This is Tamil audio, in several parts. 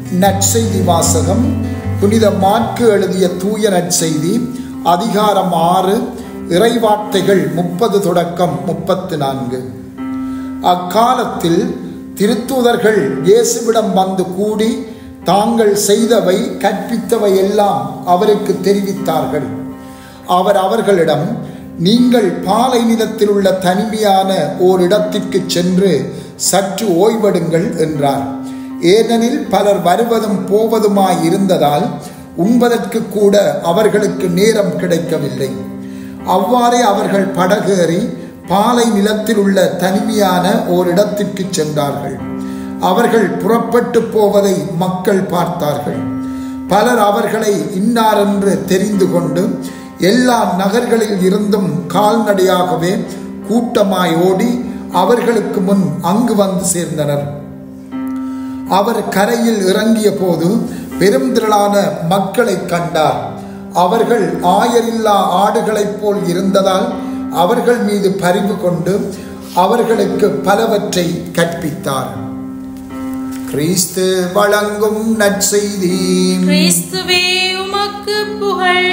நற்செய்தி வாசகம் புனித மாற்கு எழுதிய தூய நற்செய்தி அதிகாரம் ஆறு இறைவார்த்தைகள் முப்பது தொடக்கம் முப்பத்து நான்கு அக்காலத்தில் திருத்தூதர்கள் இயேசுவிடம் வந்து கூடி தாங்கள் செய்தவை கற்பித்தவை எல்லாம் அவருக்கு தெரிவித்தார்கள் அவர் அவர்களிடம் நீங்கள் பாலை நிலத்தில் உள்ள தனிமையான ஓரிடத்திற்கு சென்று சற்று ஓய்வெடுங்கள் என்றார் ஏனெனில் பலர் வருவதும் போவதுமாய் இருந்ததால் உண்பதற்கு கூட அவர்களுக்கு நேரம் கிடைக்கவில்லை அவ்வாறே அவர்கள் படகேறி பாலை நிலத்தில் உள்ள தனிமையான ஓரிடத்திற்கு சென்றார்கள் அவர்கள் புறப்பட்டு போவதை மக்கள் பார்த்தார்கள் பலர் அவர்களை இன்னாரென்று தெரிந்து கொண்டு எல்லா நகர்களில் இருந்தும் கால்நடையாகவே கூட்டமாய் ஓடி அவர்களுக்கு முன் அங்கு வந்து சேர்ந்தனர் அவர் கரையில் இறங்கிய போது பெரும் திரளான மக்களை கண்டார் அவர்கள் ஆயரில்லா ஆடுகளைப் போல் இருந்ததால் அவர்கள் மீது பரிவு கொண்டு அவர்களுக்கு பலவற்றை கற்பித்தார் கிறிஸ்து வழங்கும் நற்செய்தி கிறிஸ்துவே உமக்கு புகழ்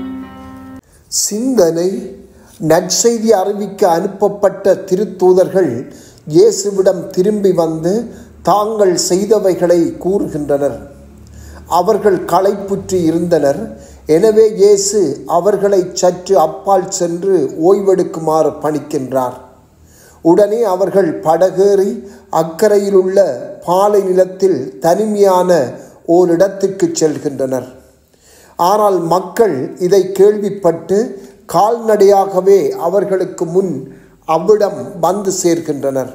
சிந்தனை நற்செய்தி அறிவிக்க அனுப்பப்பட்ட திருத்தூதர்கள் இயேசுவிடம் திரும்பி வந்து தாங்கள் செய்தவைகளை கூறுகின்றனர் அவர்கள் களைப்புற்று இருந்தனர் எனவே இயேசு அவர்களை சற்று அப்பால் சென்று ஓய்வெடுக்குமாறு பணிக்கின்றார் உடனே அவர்கள் படகேறி அக்கறையில் உள்ள பாலை நிலத்தில் தனிமையான ஓரிடத்துக்கு செல்கின்றனர் ஆனால் மக்கள் இதை கேள்விப்பட்டு கால்நடையாகவே அவர்களுக்கு முன் அவ்விடம் வந்து சேர்கின்றனர்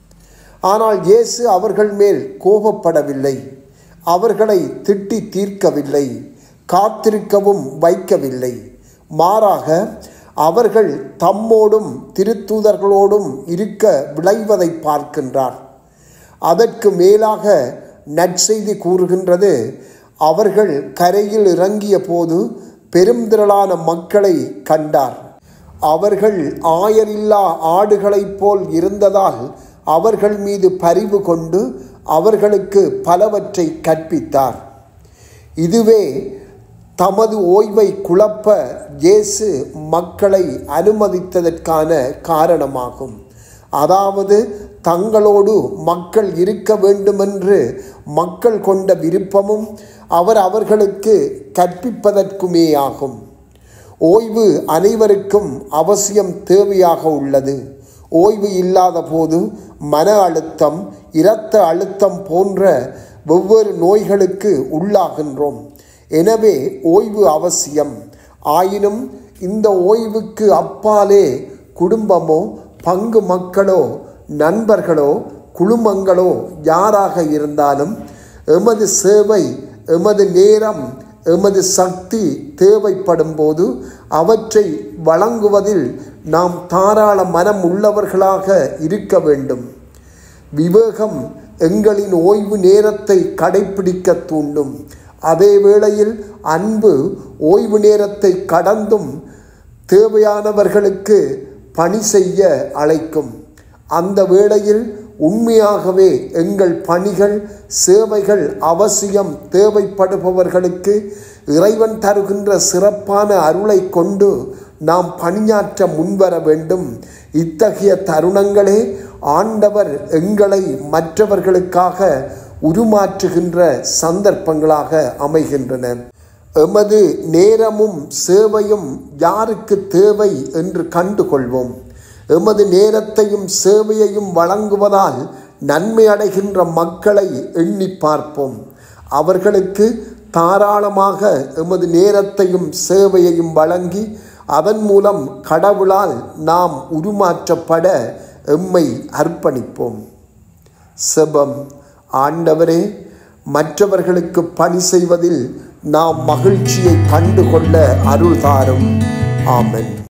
ஆனால் இயேசு அவர்கள் மேல் கோபப்படவில்லை அவர்களை திட்டி தீர்க்கவில்லை காத்திருக்கவும் வைக்கவில்லை மாறாக அவர்கள் தம்மோடும் திருத்தூதர்களோடும் இருக்க விளைவதை பார்க்கின்றார் அதற்கு மேலாக நற்செய்தி கூறுகின்றது அவர்கள் கரையில் இறங்கிய போது பெருந்திரளான மக்களை கண்டார் அவர்கள் ஆயரில்லா ஆடுகளைப் போல் இருந்ததால் அவர்கள் மீது பரிவு கொண்டு அவர்களுக்கு பலவற்றை கற்பித்தார் இதுவே தமது ஓய்வை குழப்ப இயேசு மக்களை அனுமதித்ததற்கான காரணமாகும் அதாவது தங்களோடு மக்கள் இருக்க வேண்டுமென்று மக்கள் கொண்ட விருப்பமும் அவர் அவர்களுக்கு கற்பிப்பதற்குமே ஆகும் ஓய்வு அனைவருக்கும் அவசியம் தேவையாக உள்ளது ஓய்வு இல்லாத போது மன அழுத்தம் இரத்த அழுத்தம் போன்ற வெவ்வேறு நோய்களுக்கு உள்ளாகின்றோம் எனவே ஓய்வு அவசியம் ஆயினும் இந்த ஓய்வுக்கு அப்பாலே குடும்பமோ பங்கு மக்களோ நண்பர்களோ குழுமங்களோ யாராக இருந்தாலும் எமது சேவை எமது நேரம் எமது சக்தி தேவைப்படும் போது அவற்றை வழங்குவதில் நாம் தாராள மனம் உள்ளவர்களாக இருக்க வேண்டும் விவேகம் எங்களின் ஓய்வு நேரத்தை கடைபிடிக்க தூண்டும் அதே வேளையில் அன்பு ஓய்வு நேரத்தை கடந்தும் தேவையானவர்களுக்கு பணி செய்ய அழைக்கும் அந்த வேளையில் உண்மையாகவே எங்கள் பணிகள் சேவைகள் அவசியம் தேவைப்படுபவர்களுக்கு இறைவன் தருகின்ற சிறப்பான அருளை கொண்டு நாம் பணியாற்ற முன்வர வேண்டும் இத்தகைய தருணங்களே ஆண்டவர் எங்களை மற்றவர்களுக்காக உருமாற்றுகின்ற சந்தர்ப்பங்களாக அமைகின்றன எமது நேரமும் சேவையும் யாருக்கு தேவை என்று கண்டுகொள்வோம் எமது நேரத்தையும் சேவையையும் வழங்குவதால் நன்மை அடைகின்ற மக்களை எண்ணி பார்ப்போம் அவர்களுக்கு தாராளமாக எமது நேரத்தையும் சேவையையும் வழங்கி அதன் மூலம் கடவுளால் நாம் உருமாற்றப்பட எம்மை அர்ப்பணிப்போம் செபம் ஆண்டவரே மற்றவர்களுக்கு பணி செய்வதில் நாம் மகிழ்ச்சியை கண்டுகொள்ள அருள் தாரும் ஆமென்